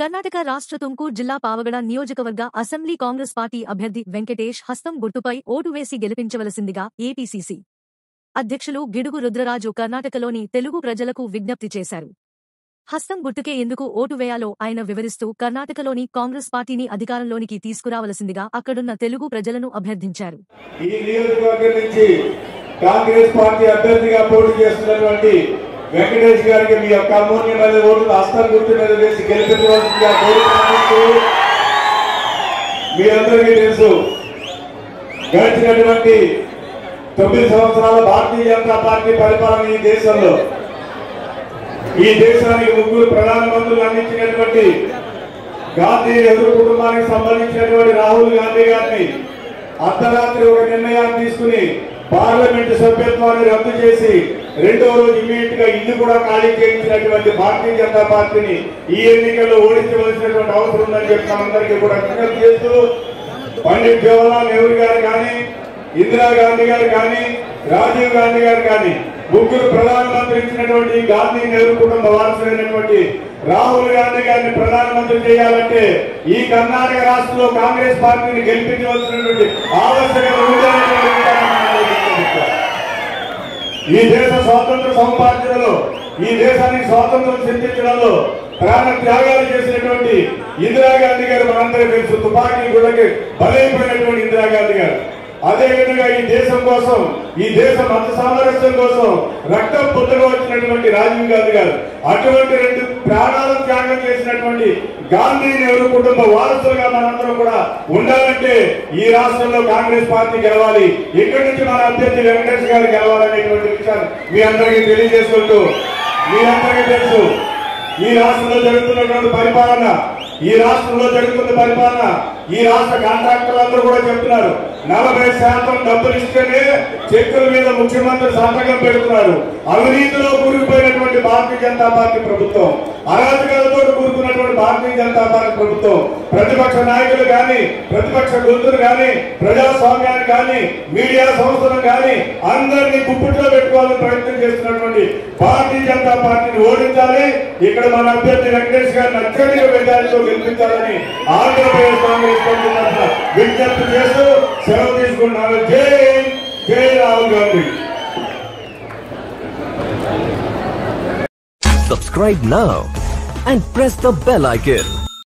కర్ణాటక రాష్ట్ర తుమ్కూరు జిల్లా పావగడ నియోజకవర్గ అసెంబ్లీ కాంగ్రెస్ పార్టీ అభ్యర్థి వెంకటేష్ హస్తం గుర్తుపై ఓటు వేసి గెలిపించవలసిందిగా ఏపీసీసీ అధ్యక్షులు గిడుగు రుద్రరాజు కర్ణాటకలోని తెలుగు ప్రజలకు విజ్ఞప్తి చేశారు హస్తం గుర్తుకే ఎందుకు ఓటు వేయాలో ఆయన వివరిస్తూ కర్ణాటకలోని కాంగ్రెస్ పార్టీని అధికారంలోనికి తీసుకురావలసిందిగా అక్కడున్న తెలుగు ప్రజలను అభ్యర్థించారు ఈ నియోజకవర్గం నుంచి కాంగ్రెస్ పార్టీ అభ్యర్థిగా పోటీ చేస్తున్నటువంటి వెంకటేష్ గారికి మీ యొక్క అమూల్యమైన ఓట్లు హస్తం గుర్తు మీద వేసి గెలిపించవలసిందిగా కోరుకుంటూ మీ అందరికీ తెలుసు గడిచినటువంటి తొమ్మిది సంవత్సరాల భారతీయ జనతా పార్టీ పరిపాలన ఈ దేశంలో ఈ దేశానికి ముగ్గురు ప్రధానమంత్రులు అందించినటువంటి గాంధీ నెహ్రూ కుటుంబానికి సంబంధించినటువంటి రాహుల్ గాంధీ గారిని అర్ధరాత్రి ఒక నిర్ణయాన్ని తీసుకుని పార్లమెంటు సభ్యత్వాన్ని రద్దు చేసి రెండో రోజు ఇమీడియట్ గా ఇల్లు కూడా ఖాళీ చేయించినటువంటి భారతీయ జనతా పార్టీని ఈ ఎన్నికల్లో ఓడించవలసినటువంటి అవసరం ఉందని చెప్పి మనందరికీ కూడా విజ్ఞప్తి చేస్తూ పండిట్ జవహర్లాల్ నెహ్రూ గారు కానీ ఇందిరాగాంధీ గారు కానీ రాజీవ్ గాంధీ గారు కానీ ముగ్గురు ప్రధానమంత్రి ఇచ్చినటువంటి గాంధీ నెహ్రూ కుటుంబ వారసులైనటువంటి రాహుల్ గాంధీ గారిని ప్రధానమంత్రి చేయాలంటే ఈ కర్ణాటక రాష్ట్రంలో కాంగ్రెస్ పార్టీని గెలిపించవలసినటువంటి ఆవశ్యకత ఉందనేటువంటి విషయాన్ని మనం గుర్తుంచుకోవాలి. ఈ దేశ స్వాతంత్ర సముపార్జనలో ఈ దేశానికి స్వాతంత్రం సిద్ధించడంలో ప్రాణ త్యాగాలు చేసినటువంటి ఇందిరాగాంధీ గారు మనందరికీ తెలుసు తుపాకీ గుళ్ళకి బలైపోయినటువంటి ఇందిరాగాంధీ గారు అదే విధంగా ఈ దేశం కోసం ఈ దేశ మత సామరస్యం కోసం రక్తం పుట్టగా వచ్చినటువంటి రాజీవ్ గాంధీ గారు అటువంటి రెండు ప్రాణాలను త్యాగం చేసినటువంటి గాంధీ నెహ్రూ కుటుంబ వారసులుగా మనందరం కూడా ఉండాలంటే ఈ రాష్ట్రంలో కాంగ్రెస్ పార్టీ గెలవాలి ఇక్కడి నుంచి మన అభ్యర్థి వెంకటేష్ గారు గెలవాలనేటువంటి విషయాన్ని మీ అందరికీ తెలియజేసుకుంటూ మీ అందరికీ తెలుసు ఈ రాష్ట్రంలో జరుగుతున్నటువంటి పరిపాలన ఈ రాష్ట్రంలో జరుగుతున్న పరిపాలన ఈ రాష్ట్ర కాంట్రాక్టర్లందరూ కూడా చెప్తున్నారు నలభై శాతం డబ్బులు ఇస్తేనే చెక్కుల మీద ముఖ్యమంత్రి సంతకం పెడుతున్నారు అవినీతిలో కూరుకుపోయినటువంటి భారతీయ జనతా పార్టీ ప్రభుత్వం అరాజకాలతో కూరుకున్నటువంటి భారతీయ జనతా పార్టీ ప్రభుత్వం ప్రతిపక్ష నాయకులు కానీ ప్రతిపక్ష గొంతులు కానీ ప్రజాస్వామ్యాన్ని కానీ మీడియా సంస్థలు కానీ అందరినీ గుప్పిట్లో పెట్టుకోవాలని ప్రయత్నం చేస్తున్నటువంటి భారతీయ జనతా పార్టీని ఓడించాలి ఇక్కడ మన అభ్యర్థి వెంకటేష్ గారిని అత్యధిక మెజారిటీతో గెలిపించాలని ఆంధ్రప్రదేశ్ కాంగ్రెస్ పార్టీ తరఫున విజ్ఞప్తి చేస్తూ సెలవు తీసుకుంటున్నారు జై జై Rahul Gandhi Subscribe now and press the bell icon.